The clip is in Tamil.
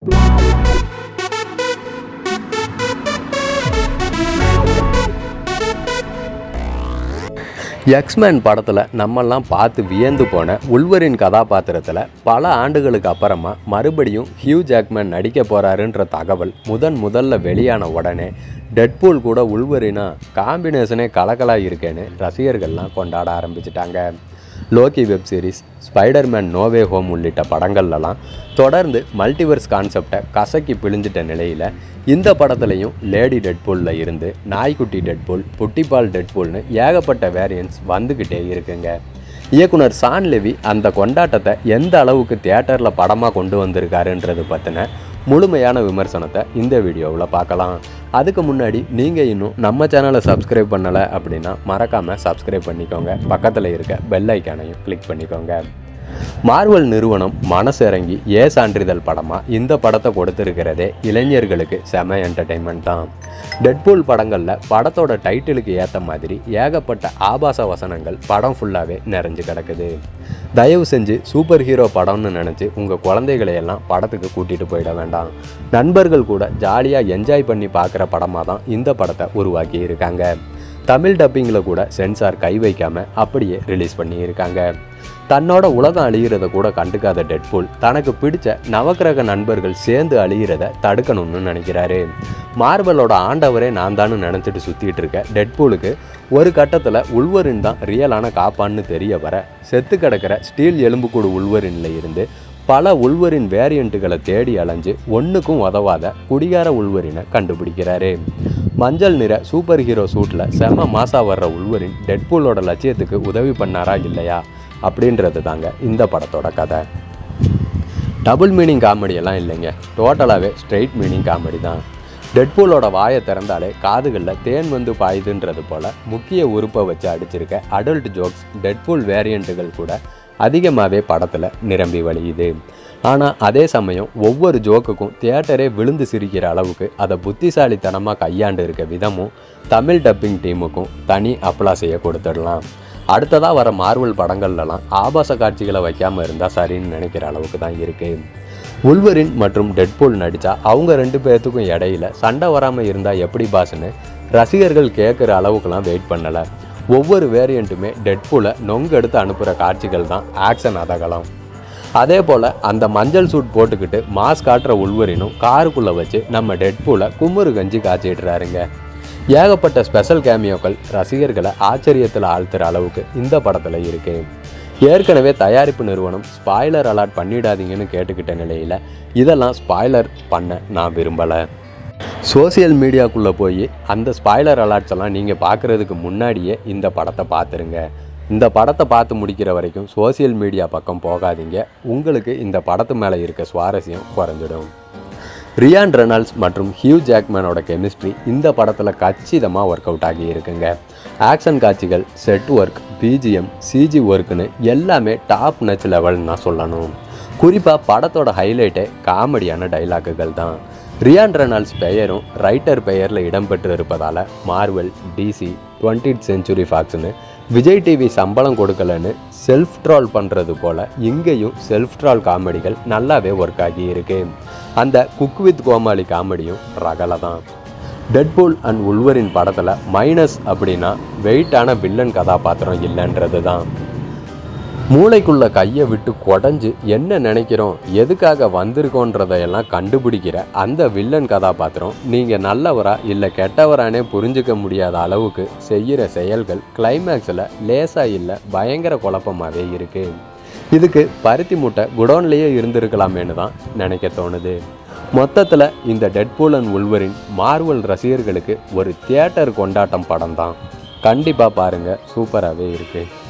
எக்ஸ்மேன் படத்தில் நம்மெல்லாம் பார்த்து வியந்து போன உள்வரின் கதாபாத்திரத்தில் பல ஆண்டுகளுக்கு அப்புறமா மறுபடியும் ஹியூ ஜாக்மேன் நடிக்க போகிறாருன்ற தகவல் முதன் முதல்ல வெளியான உடனே டெட்பூல் கூட உள்வரினா காம்பினேஷனே கலக்கலா இருக்கேன்னு ரசிகர்கள்லாம் கொண்டாட ஆரம்பிச்சிட்டாங்க Loki web series Spiderman no way home உள்ளிட்ட படங்கள்லலாம் தொடர்ந்து மல்டிவர்ஸ் கான்செப்டை கசக்கி பிழிஞ்சிட்ட நிலையில் இந்த படத்துலையும் லேடி டெட்பூலில் இருந்து நாய்க்குட்டி டெட்பூல் புட்டிப்பால் டெட்பூல்னு ஏகப்பட்ட வேரியன்ட்ஸ் வந்துக்கிட்டே இருக்குங்க இயக்குனர் சான் லெவி அந்த கொண்டாட்டத்தை எந்த அளவுக்கு தியேட்டரில் படமாக கொண்டு வந்திருக்காருன்றது பற்றின முழுமையான விமர்சனத்தை இந்த வீடியோவில் பார்க்கலாம் அதுக்கு முன்னாடி நீங்கள் இன்னும் நம்ம சேனலை சப்ஸ்கிரைப் பண்ணலை அப்படின்னா மறக்காமல் சப்ஸ்கிரைப் பண்ணிக்கோங்க பக்கத்தில் இருக்க பெல் ஐக்கானையும் கிளிக் பண்ணிக்கோங்க மார்வல் நிறுவனம் மனசிறங்கி ஏ சான்றிதழ் படமாக இந்த படத்தை கொடுத்துருக்கிறதே இளைஞர்களுக்கு செம என்டர்டெயின்மெண்ட் தான் டெட்பூல் படங்களில் படத்தோட டைட்டிலுக்கு ஏற்ற மாதிரி ஏகப்பட்ட ஆபாச வசனங்கள் படம் ஃபுல்லாகவே நிறைஞ்சு கிடக்குது தயவு செஞ்சு சூப்பர் ஹீரோ படம்னு நினச்சி உங்கள் குழந்தைகளை எல்லாம் படத்துக்கு கூட்டிகிட்டு போயிட வேண்டாம் நண்பர்கள் கூட ஜாலியாக என்ஜாய் பண்ணி பார்க்குற படமாக தான் இந்த படத்தை உருவாக்கி இருக்காங்க தமிழ் டப்பிங்கில் கூட சென்சார் கை வைக்காமல் அப்படியே ரிலீஸ் பண்ணியிருக்காங்க தன்னோட உலகம் அழிகிறத கூட கண்டுக்காத டெட்பூல் தனக்கு பிடிச்ச நவக்கிரக நண்பர்கள் சேர்ந்து அழிகிறத தடுக்கணும்னு நினைக்கிறாரு மார்வலோட ஆண்டவரே நான் தான்னு நினச்சிட்டு சுற்றிட்டு இருக்க டெட்பூலுக்கு ஒரு கட்டத்தில் உள்வரின் தான் ரியலான காப்பான்னு தெரிய வர செத்து கிடக்கிற ஸ்டீல் எலும்புக்கூடு உள்வரின்ல இருந்து பல உள்வரின் வேரியண்ட்டுகளை தேடி அலைஞ்சு ஒன்றுக்கும் உதவாத குடிகார உள்வரினை கண்டுபிடிக்கிறாரு மஞ்சள் நிற சூப்பர் ஹீரோ சூட்டில் செம மாசா வர்ற உள்வரின் டெட்பூலோட லட்சியத்துக்கு உதவி பண்ணாரா இல்லையா அப்படின்றது தாங்க இந்த படத்தோட கதை டபுள் மீனிங் காமெடியெல்லாம் இல்லைங்க டோட்டலாகவே ஸ்ட்ரெயிட் மீனிங் காமெடி தான் டெட்பூலோட வாயை திறந்தாலே காதுகளில் தேன் வந்து பாயுதுன்றது போல் முக்கிய உறுப்பை வச்சு அடிச்சிருக்க அடல்ட் ஜோக்ஸ் டெட்பூல் வேரியண்ட்டுகள் கூட அதிகமாகவே படத்தில் நிரம்பி வழியுது ஆனால் அதே சமயம் ஒவ்வொரு ஜோக்குக்கும் தியேட்டரே விழுந்து சிரிக்கிற அளவுக்கு அதை புத்திசாலித்தனமாக கையாண்டு இருக்க விதமும் தமிழ் டப்பிங் டீமுக்கும் தனி அப்ளாசையை கொடுத்துடலாம் அடுத்ததாக வர மார்வல் படங்கள்லலாம் ஆபாச காட்சிகளை வைக்காமல் இருந்தால் சரின்னு நினைக்கிற அளவுக்கு தான் இருக்குது உள்வரின் மற்றும் டெட்பூல் நடித்தா அவங்க ரெண்டு பேர்த்துக்கும் இடையில சண்டை வராமல் இருந்தால் எப்படி பாஸ்ன்னு ரசிகர்கள் கேட்குற அளவுக்குலாம் வெயிட் பண்ணலை ஒவ்வொரு வேரியண்ட்டுமே டெட்பூலை நொங்கு எடுத்து அனுப்புகிற காட்சிகள் தான் ஆக்ஷன் அதகலம் அதே போல் அந்த மஞ்சள் சூட் போட்டுக்கிட்டு மாஸ் காட்டுற உள்வரினும் காருக்குள்ளே வச்சு நம்ம டெட்பூலை குமுறு கஞ்சி காய்ச்சிடுறாருங்க ஏகப்பட்ட ஸ்பெஷல் கேமியோக்கள் ரசிகர்களை ஆச்சரியத்தில் ஆழ்த்துற அளவுக்கு இந்த படத்தில் இருக்கு ஏற்கனவே தயாரிப்பு நிறுவனம் ஸ்பாய்லர் அலாட் பண்ணிடாதீங்கன்னு கேட்டுக்கிட்ட நிலையில் இதெல்லாம் ஸ்பாய்லர் பண்ண நான் விரும்பலை சோசியல் மீடியாக்குள்ளே போய் அந்த ஸ்பாய்லர் அலாட்ஸ் எல்லாம் நீங்கள் பார்க்குறதுக்கு முன்னாடியே இந்த படத்தை பார்த்துருங்க இந்த படத்தை பார்த்து முடிக்கிற வரைக்கும் சோசியல் மீடியா பக்கம் போகாதீங்க உங்களுக்கு இந்த படத்து மேலே இருக்க சுவாரஸ்யம் குறைஞ்சிடும் ரியான் ரெனால்ட்ஸ் மற்றும் ஹியூ ஜாக்மேனோட கெமிஸ்ட்ரி இந்த படத்தில் கச்சிதமாக ஒர்க் அவுட் ஆகி இருக்குங்க ஆக்ஷன் காட்சிகள் செட் ஒர்க் பிஜிஎம் சிஜி ஒர்க்குன்னு எல்லாமே டாப் நச் லெவல்னு நான் சொல்லணும் குறிப்பாக படத்தோட ஹைலைட்டே காமெடியான டைலாக்குகள் தான் ரியான் ரெனால்ட்ஸ் பெயரும் ரைட்டர் பெயரில் இடம்பெற்று இருப்பதால் மார்வல் டிசி டுவெண்ட்டி செஞ்சுரி ஃபாக்ஸ்னு விஜய் டிவி சம்பளம் கொடுக்கலன்னு செல்ஃப் ட்ரால் பண்ணுறது போல் இங்கேயும் செல்ஃப் ட்ரால் காமெடிகள் நல்லாவே ஒர்க் ஆகி இருக்கு அந்த குக் வித் கோமாளி காமெடியும் ரகலை தான் டெட்பூல் அண்ட் உள்வரின் படத்தில் மைனஸ் அப்படின்னா வெயிட்டான வில்லன் கதாபாத்திரம் இல்லைன்றது தான் மூளைக்குள்ள கையை விட்டு குடஞ்சு என்ன நினைக்கிறோம் எதுக்காக வந்திருக்கோன்றதையெல்லாம் கண்டுபிடிக்கிற அந்த வில்லன் கதாபாத்திரம் நீங்கள் நல்லவரா இல்லை கெட்டவரானே புரிஞ்சுக்க முடியாத அளவுக்கு செய்கிற செயல்கள் கிளைமேக்ஸில் லேசாக இல்லை பயங்கர குழப்பமாகவே இருக்குது இதுக்கு பருத்தி மூட்டை குடோன்லேயே இருந்திருக்கலாமேன்னு தான் நினைக்க தோணுது மொத்தத்தில் இந்த டெட்பூல் அண்ட் உள்வரின் மார்வல் ரசிகர்களுக்கு ஒரு தியேட்டர் கொண்டாட்டம் படம் தான் கண்டிப்பாக பாருங்கள் சூப்பராகவே இருக்குது